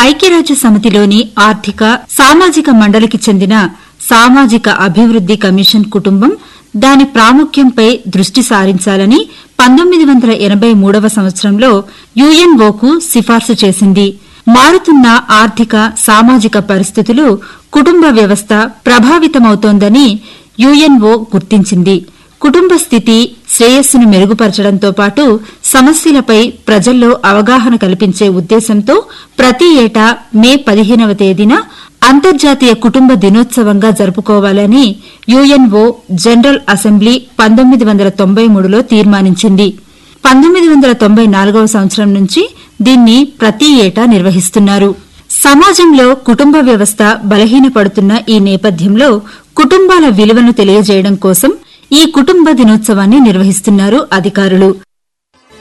ఐక్యరాజ్య సమితిలోని ఆర్థిక సామాజిక మండలికి చెందిన సామాజిక అభివృద్ది కమిషన్ కుటుంబం దాని ప్రాముఖ్యంపై దృష్టి సారించాలని పంతొమ్మిది వందల ఎనబై మూడవ సంవత్సరంలో యుఎన్ఓకు సిఫార్సు చేసింది మారుతున్న ఆర్థిక సామాజిక పరిస్థితులు కుటుంబ వ్యవస్థ ప్రభావితమవుతోందని యుఎన్ఓ గుర్తించింది కుటుంబ స్థితి శ్రేయస్సును మెరుగుపరచడంతో పాటు సమస్యలపై ప్రజల్లో అవగాహన కల్పించే ఉద్దేశంతో ప్రతి ఏటా మే పదిహేనవ తేదీన అంతర్జాతీయ కుటుంబ దినోత్సవంగా జరుపుకోవాలని యుఎన్ఓ జనరల్ అసెంబ్లీ పంతొమ్మిది వందల తొంభై మూడులో తీర్మానించింది పంతొమ్మిది వందల తొంభై నాలుగవ సంవత్సరం నుంచి దీన్ని ప్రతి ఏటా నిర్వహిస్తున్నారు సమాజంలో కుటుంబ వ్యవస్థ బలహీనపడుతున్న ఈ నేపథ్యంలో కుటుంబాల విలువను తెలియజేయడం కోసం ఈ కుటుంబ దినోత్సవాన్ని నిర్వహిస్తున్నారు అధికారులు